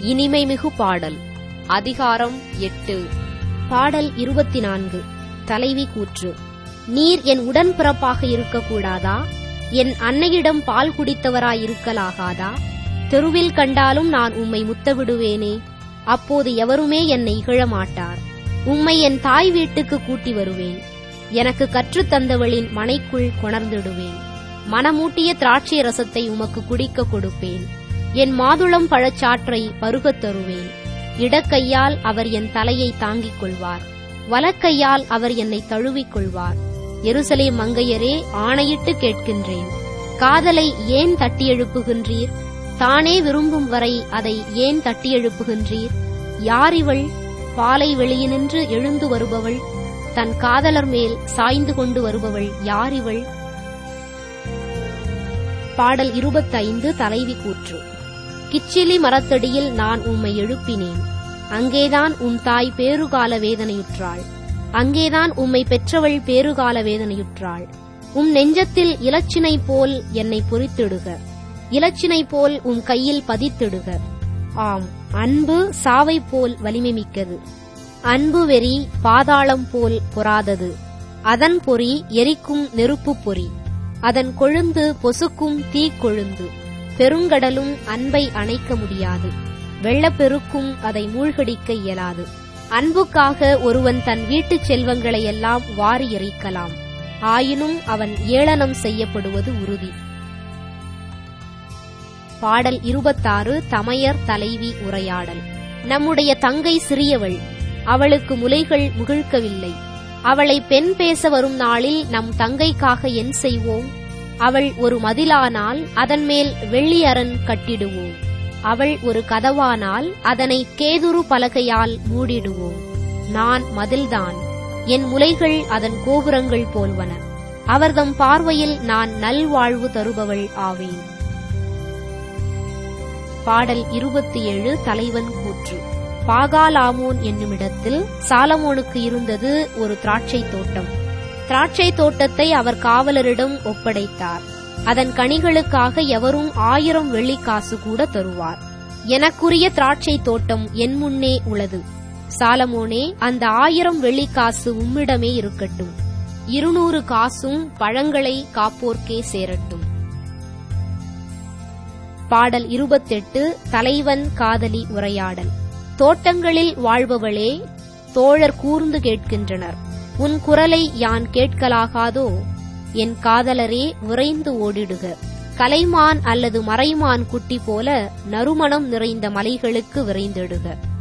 இனிமைமிகு பாடல் அதிகாரம் எட்டு பாடல் இருபத்தி நான்கு தலைவி கூற்று நீர் என் உடன்பிறப்பாக இருக்கக்கூடாதா என் அன்னையிடம் பால் குடித்தவராய் இருக்கலாகாதா தெருவில் கண்டாலும் நான் உம்மை முத்தவிடுவேனே அப்போது எவருமே என்னை இகழமாட்டார் உம்மை என் தாய் வீட்டுக்கு கூட்டி வருவேன் எனக்கு கற்றுத் தந்தவளின் மனைக்குள் கொணர்ந்திடுவேன் மனமூட்டிய திராட்சை ரசத்தை உமக்கு குடிக்க கொடுப்பேன் என் மாதுளம் பழச்சாற்றை பருகத் தருவேன் இடக்கையால் அவர் என் தலையை தாங்கிக் கொள்வார் வலக்கையால் அவர் என்னை தழுவிக் கொள்வார் எருசலேம் மங்கையரே ஆணையிட்டு கேட்கின்றேன் காதலை ஏன் தட்டி எழுப்புகின்றீர் தானே விரும்பும் வரை அதை ஏன் தட்டி எழுப்புகின்றீர் யார் இவள் பாலை வெளியினின்று எழுந்து வருபவள் தன் காதலர் மேல் சாய்ந்து கொண்டு வருபவள் யார் இவள் பாடல் இருபத்தைந்து தலைவி கூற்று கிச்சிலி மரத்தடியில் நான் உம்மை எழுப்பினேன் அங்கேதான் உன் தாய் பேறுகால வேதனையுற்றாள் அங்கேதான் உம்மை பெற்றவள் பேறுகால வேதனையுற்றாள் உம் நெஞ்சத்தில் இலச்சினை போல் என்னை பொறித்திடுக இலச்சினை போல் உம் கையில் பதித்திடுக ஆம் அன்பு சாவை போல் வலிமை மிக்கது அன்பு வெறி பாதாளம் போல் பொறாதது அதன் பொறி எரிக்கும் நெருப்புப் பொறி அதன் கொழுந்து பொசுக்கும் தீக்கொழுந்து பெருங்கடலும் அன்பை அணைக்க முடியாது வெள்ளப்பெருக்கும் அதை மூழ்கடிக்க இயலாது அன்புக்காக ஒருவன் தன் வீட்டுச் செல்வங்களை எல்லாம் வாரி எறிக்கலாம் ஆயினும் அவன் ஏளனம் செய்யப்படுவது உறுதி பாடல் இருபத்தாறு தமையர் தலைவி உரையாடல் நம்முடைய தங்கை சிறியவள் அவளுக்கு முலைகள் முகிழ்க்கவில்லை அவளை பெண் பேச வரும் நாளில் நம் தங்கைக்காக என் செய்வோம் அவள் ஒரு மதிலானால் அதன் மேல் வெள்ளி அரண் கட்டிடுவோம் அவள் ஒரு கதவானால் அதனை கேதுரு பலகையால் மூடிடுவோம் நான் மதில்தான் என் முலைகள் அதன் கோபுரங்கள் போல்வன அவர்தம் பார்வையில் நான் நல்வாழ்வு தருபவள் ஆவேன் பாடல் இருபத்தி ஏழு தலைவன் கூற்று பாகாலாமோன் என்னுமிடத்தில் சாலமோனுக்கு இருந்தது ஒரு திராட்சை தோட்டம் திராட்சை தோட்டத்தை அவர் காவலரிடம் ஒப்படைத்தார் அதன் கனிகளுக்காக எவரும் ஆயிரம் வெள்ளிக்காசு கூட தருவார் எனக்குரிய திராட்சை தோட்டம் என் முன்னே உள்ளது சாலமோனே அந்த ஆயிரம் வெள்ளிக்காசு உம்மிடமே இருக்கட்டும் இருநூறு காசும் பழங்களை காப்போர்க்கே சேரட்டும் பாடல் இருபத்தெட்டு தலைவன் காதலி உரையாடல் தோட்டங்களில் வாழ்பவளே தோழர் கூர்ந்து கேட்கின்றனர் உன் குரலை யான் கேட்கலாகாதோ என் காதலரே விரைந்து ஓடிடுக கலைமான் அல்லது மறைமான் குட்டி போல நறுமணம் நிறைந்த மலைகளுக்கு விரைந்திடுக